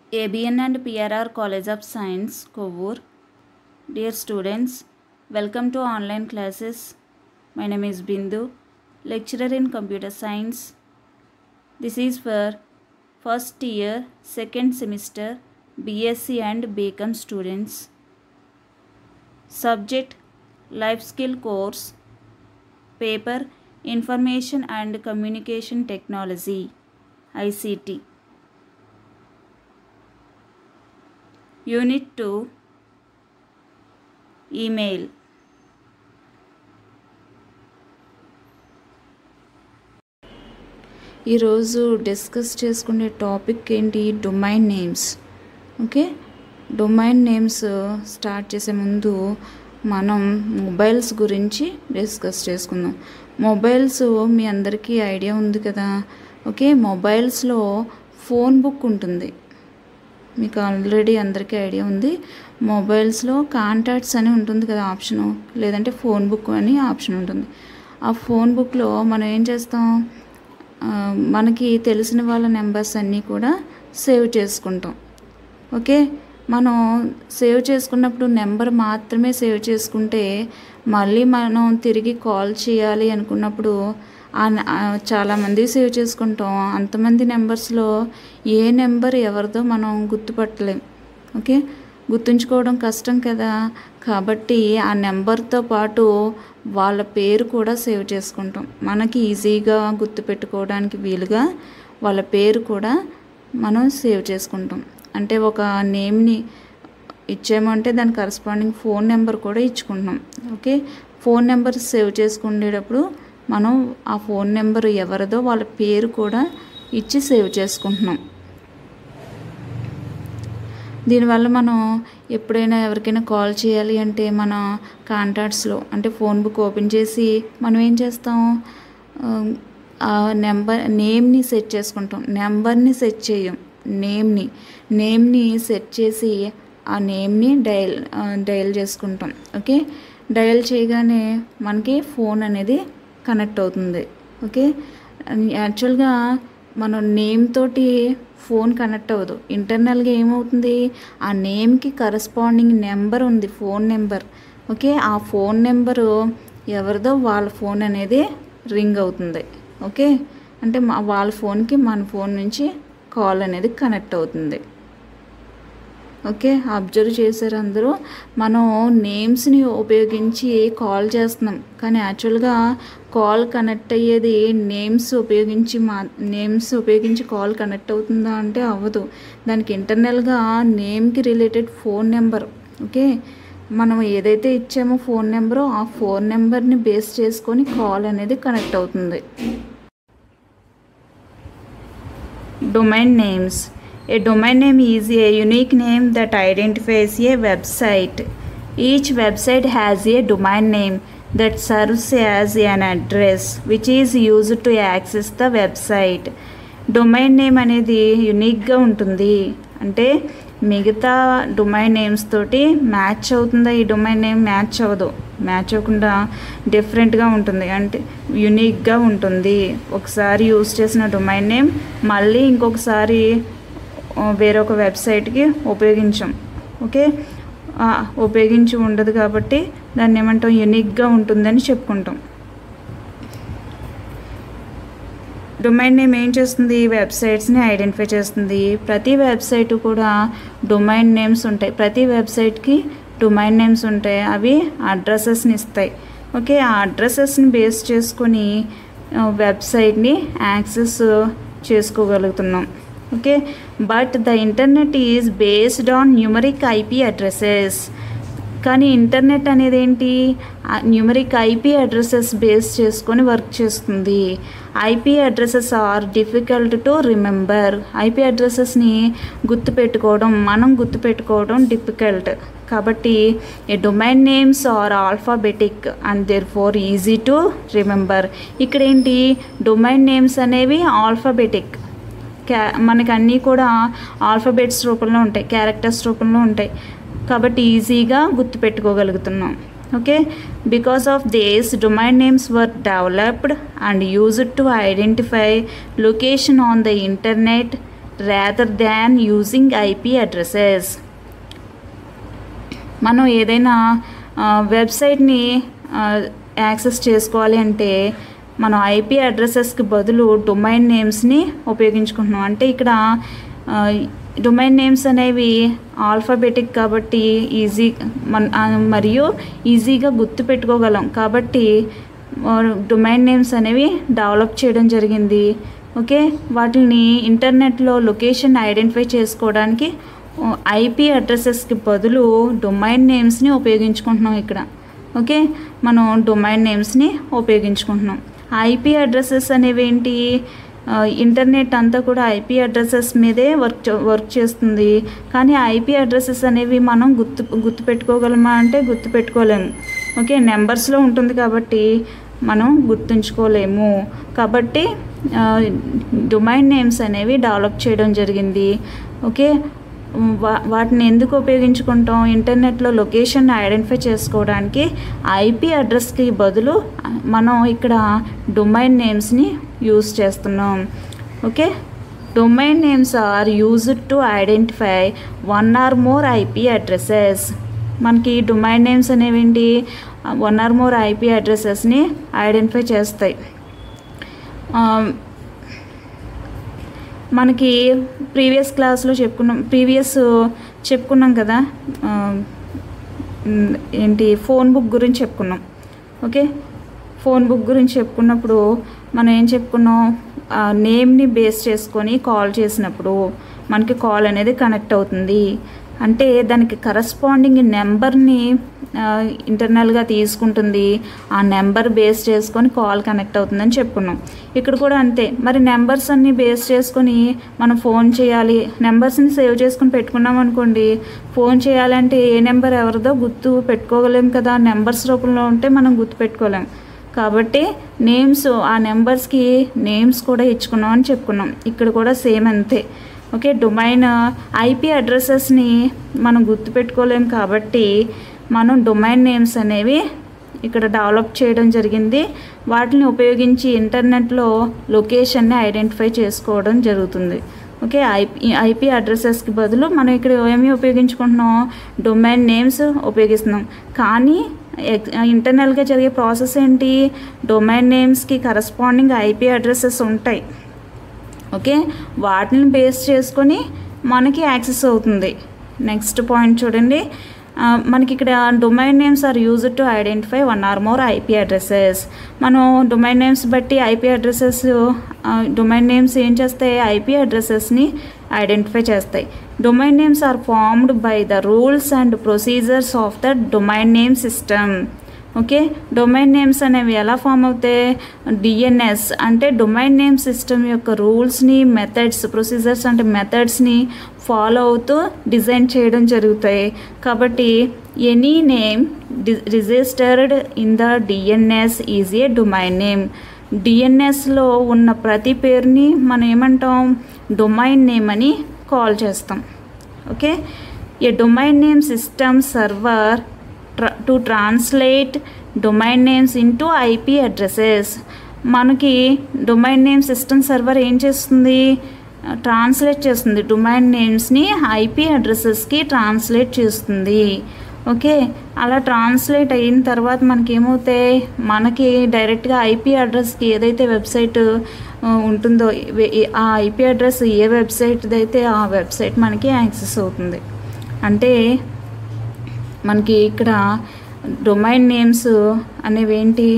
ABN and PRR College of Science, Kovur. Dear students, welcome to online classes. My name is Bindu, lecturer in computer science. This is for first year, second semester, BSc and BCom students. Subject Life Skill Course, Paper Information and Communication Technology, ICT. Unit 2 Email ఈరోజు discuss చేసుకునే topic ఏంటి domain names okay domain names start చేసే ముందు మనం mobiles గురించి discuss చేసుకుందాం mobiles మీ అందరికీ idea ఉంది కదా ఓకే మొబైల్స్లో ఫోన్ బుక్ ఉంటుంది మీకు ఆల్రెడీ అందరికీ ఐడియా ఉంది మొబైల్స్లో కాంటాక్ట్స్ అని ఉంటుంది కదా ఆప్షను లేదంటే ఫోన్ బుక్ అని ఆప్షన్ ఉంటుంది ఆ ఫోన్ బుక్లో మనం ఏం చేస్తాం ఆ, మనకి తెలిసిన వాళ్ళ నెంబర్స్ అన్నీ కూడా సేవ్ చేసుకుంటాం ఓకే మనం సేవ్ చేసుకున్నప్పుడు నెంబర్ మాత్రమే సేవ్ చేసుకుంటే మళ్ళీ మనం తిరిగి కాల్ చేయాలి అనుకున్నప్పుడు ఆ న- ఆ చాలామంది సేవ్ చేసుకుంటాం అంతమంది నెంబర్స్లో ఏ నెంబర్ ఎవరిదో మనం గుర్తుపట్టలేం ఓకే గుర్తుంచుకోవడం కష్టం కదా కాబట్టి ఆ నెంబర్తో పాటు వాళ్ళ పేరు కూడా సేవ్ చేసుకుంటాం మనకి ఈజీగా గుర్తుపెట్టుకోవడానికి వీలుగా వాళ్ళ పేరు కూడా మనం సేవ్ చేసుకుంటాం అంటే ఒక నేమ్ని ఇచ్చామంటే దాని కరస్పాండింగ్ ఫోన్ నెంబర్ కూడా ఇచ్చుకుంటున్నాం ఓకే ఫోన్ నెంబర్ సేవ్ చేసుకునేటప్పుడు మనం ఆ ఫోన్ నెంబర్ ఎవరిదో వాళ్ళ పేరు కూడా ఇచ్చి సేవ్ చేసుకుంటున్నాం దీనివల్ల మనం ఎప్పుడైనా ఎవరికైనా కాల్ చేయాలి అంటే మన కాంటాక్ట్స్లో అంటే ఫోన్ బుక్ ఓపెన్ చేసి మనం ఏం చేస్తాం ఆ, ఆ నెంబర్ నేమ్ని సెట్ చేసుకుంటాం నెంబర్ని సెట్ చేయం నేమ్ని నేమ్ని సెట్ చేసి ఆ నేమ్ని డయల్ ఆ, డయల్ చేసుకుంటాం ఓకే డయల్ చేయగానే మనకి ఫోన్ అనేది కనెక్ట్ అవుతుంది ఓకే యాక్చువల్గా మనం నేమ్ తోటి ఫోన్ కనెక్ట్ అవ్వదు ఇంటర్నల్గా ఏమవుతుంది ఆ నేమ్కి కరస్పాండింగ్ నెంబర్ ఉంది ఫోన్ నెంబర్ ఓకే ఆ ఫోన్ నెంబరు ఎవరిదో వాళ్ళ ఫోన్ అనేది రింగ్ అవుతుంది ఓకే అంటే మా వాళ్ళ ఫోన్కి మన ఫోన్ నుంచి కాల్ అనేది కనెక్ట్ అవుతుంది ఓకే అబ్జర్వ్ చేశారు అందరూ మనం నేమ్స్ని ఉపయోగించి కాల్ చేస్తున్నాం కానీ యాక్చువల్గా కాల్ కనెక్ట్ అయ్యేది నేమ్స్ ఉపయోగించి మా నేమ్స్ ఉపయోగించి కాల్ కనెక్ట్ అవుతుందా అంటే అవ్వదు దానికి ఇంటర్నల్గా నేమ్కి రిలేటెడ్ ఫోన్ నెంబర్ ఓకే మనం ఏదైతే ఇచ్చామో ఫోన్ నెంబరో ఆ ఫోన్ నెంబర్ని బేస్ చేసుకొని కాల్ అనేది కనెక్ట్ అవుతుంది Domain names. A domain name is a unique name that identifies a website. Each website has a domain name that serves as an address which is used to access the website. Domain name అనేది యునిక్గా ఉంటుంది అంటే మిగతా domain names తోటి match అవుతుందా ఈ domain name match అవ్వదు match అవ్వకుండా డిఫరెంట్గా ఉంటుంది అంటే యునిక్గా ఉంటుంది ఒకసారి యూస్ చేసిన డొమైన్ నేమ్ మళ్ళీ ఇంకొకసారి ఆ, వేరొక వెబ్సైట్కి ఉపయోగించాం ఓకే ఆ, ఉపయోగించి ఉండదు కాబట్టి దాన్ని ఏమంటాం యునిక్గా ఉంటుందని చెప్పుకుంటాం డొమైన్ నేమ్ ఏం చేస్తుంది వెబ్సైట్స్ని ఐడెంటిఫై చేస్తుంది ప్రతి వెబ్సైట్ కూడా డొమైన్ నేమ్స్ ఉంటాయి ప్రతి వెబ్సైట్కి డొమైన్ నేమ్స్ ఉంటాయి అవి అడ్రసెస్ని ఇస్తాయి ఓకే ఆ అడ్రసెస్ని బేస్ చేసుకొని ఆ, వెబ్సైట్ని యాక్సెస్ చేసుకోగలుగుతున్నాం okay but the internet is based on numeric IP addresses కానీ ఇంటర్నెట్ అనేది ఏంటి న్యూమరిక్ ఐపీ అడ్రసెస్ బేస్ చేసుకొని వర్క్ చేస్తుంది IP addresses are difficult to remember IP అడ్రసెస్ని గుర్తుపెట్టుకోవడం మనం గుర్తుపెట్టుకోవడం డిఫికల్ట్ కాబట్టి a domain names are alphabetic and therefore easy to remember ఇక్కడ ఏంటి డొమైన్ నేమ్స్ అనేవి ఆల్ఫాబెటిక్ క్యా మనకి అన్నీ కూడా ఆల్ఫాబెట్స్ రూపంలో ఉంటాయి క్యారెక్టర్స్ రూపంలో ఉంటాయి కాబట్టి ఈజీగా గుర్తుపెట్టుకోగలుగుతున్నాం okay because of this domain names were developed and used to identify location on the internet rather than using IP addresses మనం ఏదైనా వెబ్సైట్ని యాక్సెస్ చేసుకోవాలి అంటే మనం ఐపీ అడ్రసెస్కి బదులు డొమైన్ నేమ్స్ని ఉపయోగించుకుంటున్నాం అంటే ఇక్కడ డొమైన్ నేమ్స్ అనేవి ఆల్ఫాబెటిక్ కాబట్టి ఈజీ మన మరియు ఈజీగా గుర్తు పెట్టుకోగలం కాబట్టి డొమైన్ నేమ్స్ అనేవి డెవలప్ చేయడం జరిగింది ఓకే వాటిని ఇంటర్నెట్లో లొకేషన్ ఐడెంటిఫై చేసుకోవడానికి ఐపీ అడ్రసెస్కి బదులు డొమైన్ నేమ్స్ని ఉపయోగించుకుంటున్నాం ఇక్కడ ఓకే మనం డొమైన్ నేమ్స్ని ఉపయోగించుకుంటున్నాం ఐపీ అడ్రసెస్ అనేవి ఏంటి ఇంటర్నెట్ అంతా కూడా ఐపీ అడ్రసెస్ మీదే వర్క్ వర్క్ చేస్తుంది కానీ ఐపీ అడ్రసెస్ అనేవి మనం గుర్తు గుర్తు పెట్టుకోగలమా అంటే గుర్తు పెట్టుకోలేము ఓకే నెంబర్స్లో ఉంటుంది కాబట్టి మనం గుర్తుంచుకోలేము కాబట్టి డొమైన్ నేమ్స్ అనేవి డెవలప్ చేయడం జరిగింది ఓకే వా వాటిని ఎందుకు ఉపయోగించుకుంటాం ఇంటర్నెట్లో లొకేషన్ ఐడెంటిఫై చేసుకోవడానికి ఐపీ అడ్రస్కి బదులు మనం ఇక్కడ డొమైన్ నేమ్స్ని యూజ్ చేస్తున్నాం okay domain names are used to identify one or more IP addresses మనకి డొమైన్ నేమ్స్ అనేవేంటి వన్ ఆర్ మోర్ ఐపీ అడ్రసెస్ని ఐడెంటిఫై చేస్తాయి మనకి ప్రీవియస్ క్లాస్లో చెప్పుకున్నాం ప్రీవియస్ చెప్పుకున్నాం కదా ఏంటి ఫోన్ బుక్ గురించి చెప్పుకున్నాం ఓకే ఫోన్ బుక్ గురించి చెప్పుకున్నప్పుడు మనం ఏం చెప్పుకున్నాం నేమ్ని బేస్ చేసుకొని కాల్ చేసినప్పుడు మనకి కాల్ అనేది కనెక్ట్ అవుతుంది అంటే దానికి కరస్పాండింగ్ నెంబర్ని ఇంటర్నల్గా తీసుకుంటుంది ఆ నెంబర్ బేస్ చేసుకొని కాల్ కనెక్ట్ అవుతుందని చెప్పుకున్నాం ఇక్కడ కూడా అంతే మరి నెంబర్స్ అన్ని బేస్ చేసుకొని మనం ఫోన్ చేయాలి నెంబర్స్ని సేవ్ చేసుకుని పెట్టుకున్నాం అనుకోండి ఫోన్ చేయాలంటే ఏ నెంబర్ ఎవరిదో గుర్తు పెట్టుకోగలేం కదా నెంబర్స్ రూపంలో ఉంటే మనం గుర్తు పెట్టుకోలేం కాబట్టి నేమ్స్ ఆ నెంబర్స్కి నేమ్స్ కూడా ఇచ్చుకున్నాం అని చెప్పుకున్నాం ఇక్కడ కూడా సేమ్ అంతే ఓకే డొమైన్ ఐపీ అడ్రసెస్ని మనం గుర్తుపెట్టుకోలేం కాబట్టి మనం డొమైన్ నేమ్స్ అనేవి ఇక్కడ డెవలప్ చేయడం జరిగింది వాటిని ఉపయోగించి ఇంటర్నెట్లో లొకేషన్ని ఐడెంటిఫై చేసుకోవడం జరుగుతుంది ఓకే ఐపీ ఐపీ అడ్రసెస్కి బదులు మనం ఇక్కడ ఏమి ఉపయోగించుకుంటున్నాం డొమైన్ నేమ్స్ ఉపయోగిస్తున్నాం కానీ ఇంటర్నల్గా జరిగే ప్రాసెస్ ఏంటి డొమైన్ నేమ్స్కి కరస్పాండింగ్ ఐపీ అడ్రసెస్ ఉంటాయి ఓకే వాటిని బేస్ చేసుకొని మనకి యాక్సెస్ అవుతుంది నెక్స్ట్ పాయింట్ చూడండి మనకి ఇక్కడ domain names are use to identify one or more IP addresses మనం డొమైన్ నేమ్స్ బట్టి ఐపీ అడ్రసెస్ డొమైన్ నేమ్స్ ఏం చేస్తాయి ఐపీ అడ్రసెస్ని ఐడెంటిఫై చేస్తాయి domain names are formed by the rules and procedures of the domain name system okay domain names అనేవి ఎలా form అవుతాయి DNS అంటే డొమైన్ నేమ్ సిస్టమ్ యొక్క రూల్స్ని మెథడ్స్ ప్రొసీజర్స్ అంటే మెథడ్స్ని ఫాలో అవుతూ డిజైన్ చేయడం జరుగుతాయి కాబట్టి any name registered in the DNS is a domain name డిఎన్ఎస్లో ఉన్న ప్రతి పేరుని మనం ఏమంటాం డొమైన్ నేమ్ అని కాల్ చేస్తాం okay a domain name system server to translate domain names into IP addresses మనకి డొమైన్ నేమ్ సిస్టమ్ సర్వర్ ఏం చేస్తుంది ట్రాన్స్లేట్ చేస్తుంది డొమైన్ నేమ్స్ని ఐపీ అడ్రసెస్కి ట్రాన్స్లేట్ చేస్తుంది ఓకే అలా ట్రాన్స్లేట్ అయిన తర్వాత మనకి ఏమవుతాయి మనకి డైరెక్ట్గా ఐపీ అడ్రస్కి ఏదైతే వెబ్సైట్ ఉంటుందో ఆ ఐపీ అడ్రస్ ఏ వెబ్సైట్ది అయితే ఆ వెబ్సైట్ మనకి యాక్సెస్ అవుతుంది అంటే మనకి ఇక్కడ డొమైన్ నేమ్స్ అనేవి ఏంటి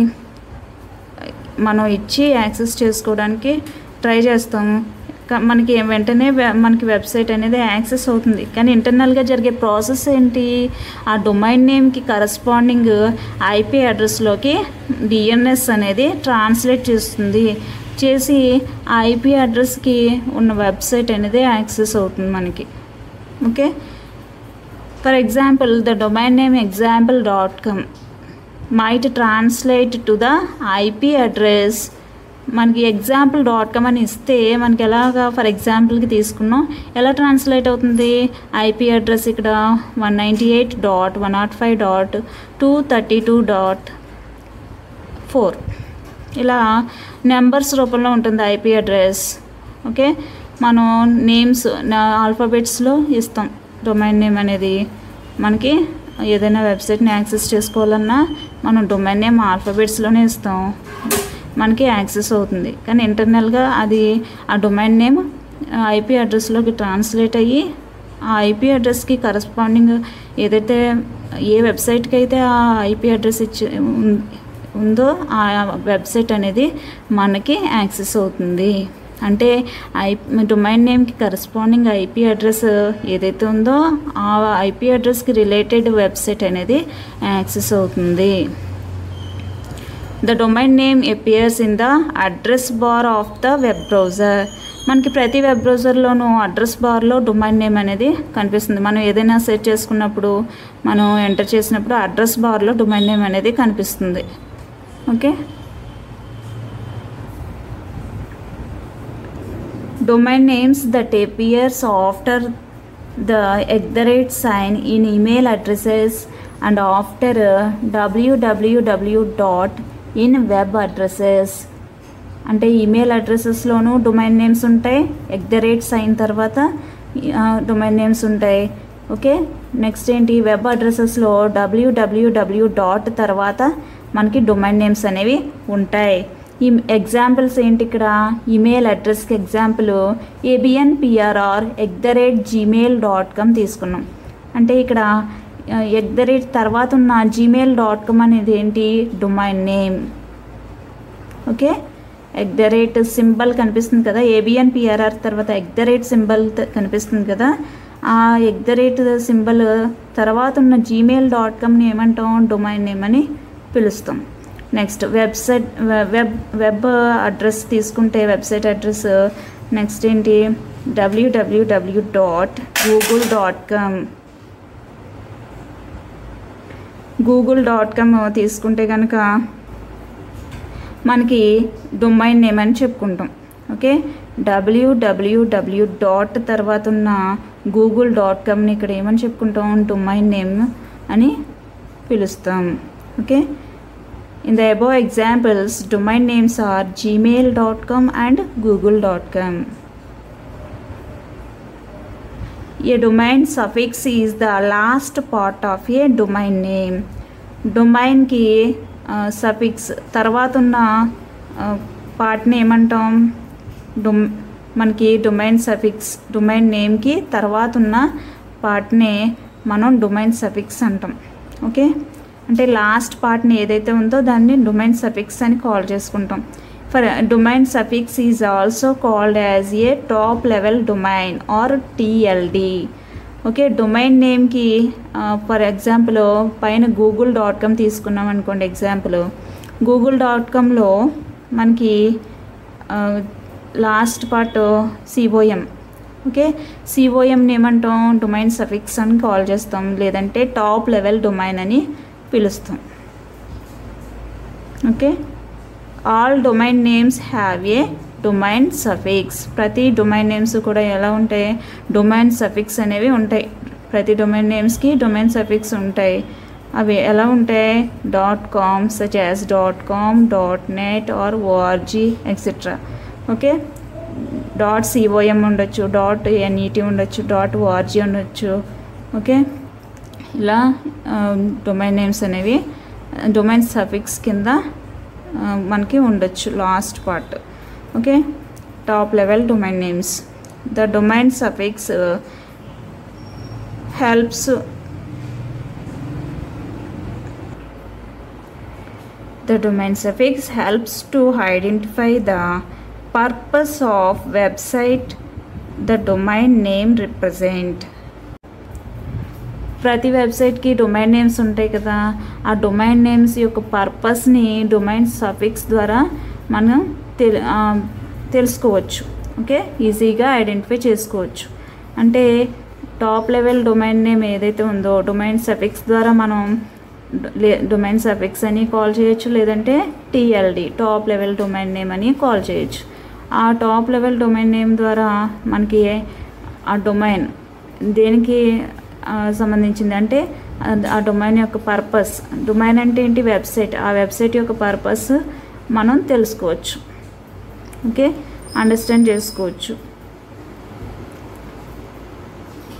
మనం ఇచ్చి యాక్సెస్ చేసుకోవడానికి ట్రై చేస్తాము మనకి వెంటనే మనకి వెబ్సైట్ అనేది యాక్సెస్ అవుతుంది కానీ ఇంటర్నల్గా జరిగే ప్రాసెస్ ఏంటి ఆ డొమైన్ నేమ్కి కరస్పాండింగ్ ఐపీ అడ్రస్లోకి డిఎన్ఎస్ అనేది ట్రాన్స్లేట్ చేస్తుంది చేసి ఆ ఐపీ అడ్రస్కి ఉన్న వెబ్సైట్ అనేది యాక్సెస్ అవుతుంది మనకి okay for example the domain name example dot com might translate to the IP address మనకి ఎగ్జాంపుల్ డాట్ కామ్ అని ఇస్తే మనకి ఎలాగా ఫర్ ఎగ్జాంపుల్కి తీసుకున్నాం ఎలా ట్రాన్స్లేట్ అవుతుంది ఐపీ అడ్రస్ ఇక్కడ one ninety eight dot one nought five dot two thirty two dot four ఇలా నెంబర్స్ రూపంలో ఉంటుంది ఐపీ అడ్రస్ ఓకే మనం నేమ్స్ ఆల్ఫాబెట్స్లో ఇస్తాం డొమైన్ నేమ్ అనేది మనకి ఏదైనా వెబ్సైట్ని యాక్సెస్ చేసుకోవాలన్నా మనం డొమైన్ నేమ్ ఆల్ఫాబెట్స్లోనే ఇస్తాం మనకి యాక్సెస్ అవుతుంది కానీ ఇంటర్నల్గా అది ఆ డొమైన్ నేమ్ ఐపీ అడ్రస్లోకి ట్రాన్స్లేట్ అయ్యి ఆ ఐపీ అడ్రస్కి కరస్పాండింగ్ ఏదైతే ఏ వెబ్సైట్కి అయితే ఆ ఐపీ అడ్రస్ ఇచ్చి ఉం- ఉందో ఆ వెబ్సైట్ అనేది మనకి యాక్సెస్ అవుతుంది అంటే ఐ డొమైన్ నేమ్కి కరస్పాండింగ్ ఐపీ అడ్రస్ ఏదైతే ఉందో ఆ ఐపీ అడ్రస్కి రిలేటెడ్ వెబ్సైట్ అనేది యాక్సెస్ అవుతుంది the domain name appears in the address bar of the web browser మనకి ప్రతి వెబ్ బ్రౌజర్లోనూ అడ్రస్ బార్లో డొమైన్ నేమ్ అనేది కనిపిస్తుంది మనం ఏదైనా సెర్చ్ చేసుకున్నప్పుడు మనం ఎంటర్ చేసినప్పుడు అడ్రస్ బార్లో డొమైన్ నేమ్ అనేది కనిపిస్తుంది okay domain names that appears after the at the rate sign in email addresses and after uh, www dot in web addresses అంటే ఈమెయిల్ అడ్రసెస్లోనూ డొమైన్ నేమ్స్ ఉంటాయి ఎట్ ద రేట్ సైన్ తర్వాత domain names ఉంటాయి okay next ఏంటి web అడ్రసెస్లో WWW dot తర్వాత మనకి domain names అనేవి ఉంటాయి ఈ ఎగ్జాంపుల్స్ ఏంటి ఇక్కడ ఈమెయిల్ అడ్రస్కి example ABN PRR at the rate Gmail dot com తీసుకున్నాం అంటే ఇక్కడ ఎట్ ద రేట్ తర్వాత ఉన్న జీమెయిల్ డాట్ కామ్ అనేది ఏంటి domain name okay at the rate symbol కనిపిస్తుంది కదా ఏబిఎన్ పిఆర్ఆర్ తర్వాత ఎట్ ద రేట్ సింబల్ కనిపిస్తుంది కదా ఆ ఎట్ ద రేట్ సింబల్ తర్వాత ఉన్న జీమెయిల్ డాట్ కామ్ని ఏమంటాం డొమైన్ నేమ్ అని పిలుస్తాం next website web web address తీసుకుంటే వెబ్సైట్ అడ్రస్ నెక్స్ట్ ఏంటి WWW dot Google dot com Google dot com తీసుకుంటే కనుక మనకి డొమైన్ నేమ్ అని చెప్పుకుంటాం ఓకే డబ్ల్యూడబ్ల్యూడబ్ల్యూ డాట్ తర్వాత ఉన్న గూగుల్ డాట్ కామ్ని ఇక్కడ ఏమని చెప్పుకుంటాం డొమైన్ నేమ్ అని పిలుస్తాం okay in the above examples domain names are Gmail dot com and Google dot com A domain suffix is the last part of a domain name. డొమైన్కి suffix తర్వాత ఉన్న పార్ట్ని ఏమంటాం డొమ్ మనకి డొమైన్ సఫిక్స్ డొమైన్ నేమ్కి తర్వాత ఉన్న పార్ట్ని మనం డొమైన్ సఫిక్స్ అంటాం ఓకే అంటే లాస్ట్ పార్ట్ని ఏదైతే ఉందో దాన్ని డొమైన్ సఫిక్స్ అని కాల్ చేసుకుంటాం for domain suffix is also called as a top level domain or TLD okay domain నేమ్కి ఫర్ ఎగ్జాంపుల్ పైన గూగుల్ డాట్ కామ్ తీసుకున్నాం అనుకోండి ఎగ్జాంపుల్ గూగుల్ డాట్ కామ్లో మనకి లాస్ట్ పార్ట్ సిఓఎం ఓకే సిఓఎంని ఏమంటాం డొమైన్ సఫిక్స్ అని కాల్ చేస్తాం లేదంటే టాప్ లెవెల్ డొమైన్ అని పిలుస్తాం okay all domain names have a domain suffix ప్రతి డొమైన్ నేమ్స్ కూడా ఎలా ఉంటాయి డొమైన్ సఫిక్స్ అనేవి ఉంటాయి ప్రతి డొమైన్ నేమ్స్కి డొమైన్ సఫిక్స్ ఉంటాయి అవి ఎలా ఉంటాయి dot com such as dot com dot net or ORG etcetera okay dot COM ఉండొచ్చు డాట్ ఎన్ఈటీ ఉండొచ్చు డాట్ ఓఆర్జీ ఉండొచ్చు ఓకే ఇలా డొమైన్ నేమ్స్ అనేవి డొమైన్ సఫిక్స్ కింద ఆ, మనకి ఉండొచ్చు last part okay top level domain names the domain suffix helps The domain suffix helps to identify the purpose of website the domain name represent. ప్రతి వెబ్సైట్కి domain names ఉంటాయి కదా ఆ డొమైన్ నేమ్స్ యొక్క పర్పస్ని డొమైన్ సఫిక్స్ ద్వారా మనం తెల్ ఆ, తెలుసుకోవచ్చు ఓకే ఈజీగా ఐడెంటిఫై చేసుకోవచ్చు అంటే టాప్ లెవెల్ డొమైన్ నేమ్ ఏదైతే ఉందో డొమైన్ సఫిక్స్ ద్వారా మనం డొమైన్ సఫిక్స్ అని కాల్ చేయొచ్చు లేదంటే TLD top level domain name అని కాల్ చేయొచ్చు ఆ టాప్ లెవెల్ డొమైన్ నేమ్ ద్వారా మనకి ఆ డొమైన్ దేనికి ఆ, సంబంధించింది అంటే ఆ- ఆ డొమైన్ యొక్క పర్పస్ డొమైన్ అంటే ఏంటి వెబ్సైట్ ఆ వెబ్సైట్ యొక్క పర్పస్ మనం తెలుసుకోవచ్చు ఓకే అండర్స్టాండ్ చేసుకోవచ్చు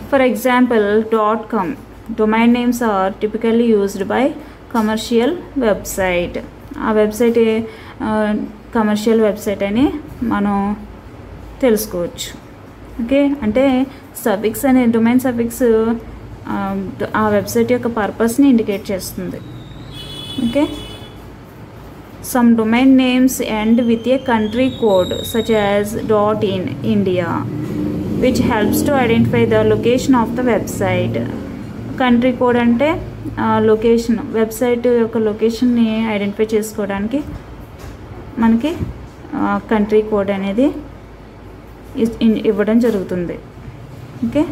for example dot com domain names are typically used by commercial website ఆ వెబ్సైట్ కమర్షియల్ వెబ్సైట్ అని మనం తెలుసుకోవచ్చు ఓకే అంటే సఫిక్స్ అనే డొమైన్ సఫిక్స్ ఆ వెబ్సైట్ యొక్క పర్పస్ని ఇండికేట్ చేస్తుంది okay some domain names end with a country code such as dot in India which helps to identify the location of the website country code అంటే location website యొక్క లొకేషన్ని identify చేసుకోవడానికి మనకి country code అనేది ఇస్- ఇన్- ఇవ్వడం జరుగుతుంది okay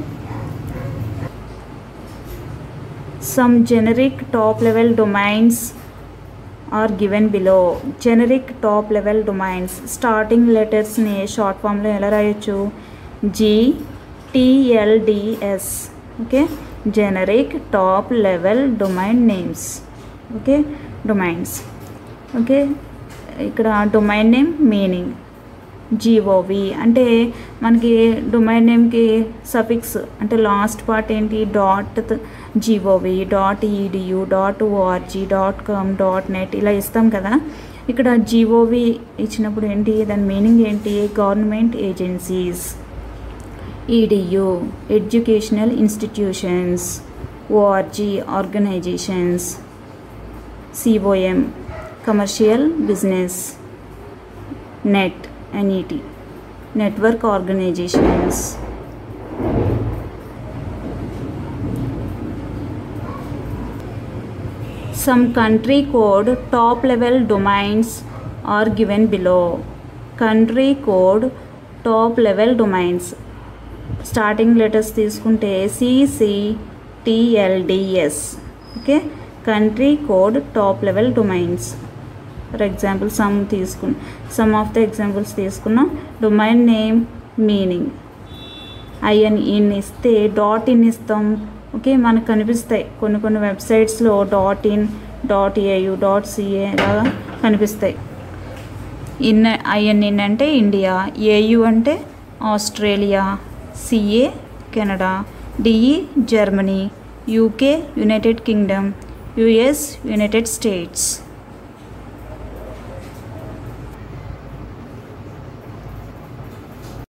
some generic top level domains are given below generic top level domains starting లెటర్స్ని షార్ట్ ఫామ్లో ఎలా రాయొచ్చు G TLDs okay generic top level domain names okay domains okay ఇక్కడ డొమైన్ నేమ్ మీనింగ్ జీఓవి అంటే మనకి డొమైన్ నేమ్కి suffix అంటే last part ఏంటి dot GOV dot EDU dot ORG dot com dot net ఇలా ఇస్తాం కదా ఇక్కడ జీఓవి ఇచ్చినప్పుడు ఏంటి దాని మీనింగ్ ఏంటి government agencies EDU educational institutions ORG organisations COM commercial business net NET network organisations some country code top level domains are given below country code top level domains starting letters తీసుకుంటే CCTLDs okay country code top level domains for example some తీసుకున్న some of the examples తీసుకున్నాం domain name meaning IN in ఇస్తే dot in ఇస్తాం okay మనకు కనిపిస్తాయి కొన్ని కొన్ని వెబ్సైట్స్లో dot in dot AU dot CA లాగా కనిపిస్తాయి ఇన్ ఐఎన్ ఇన్ అంటే ఇండియా ఏయు అంటే Australia CA Canada DE Germany UK United Kingdom US United states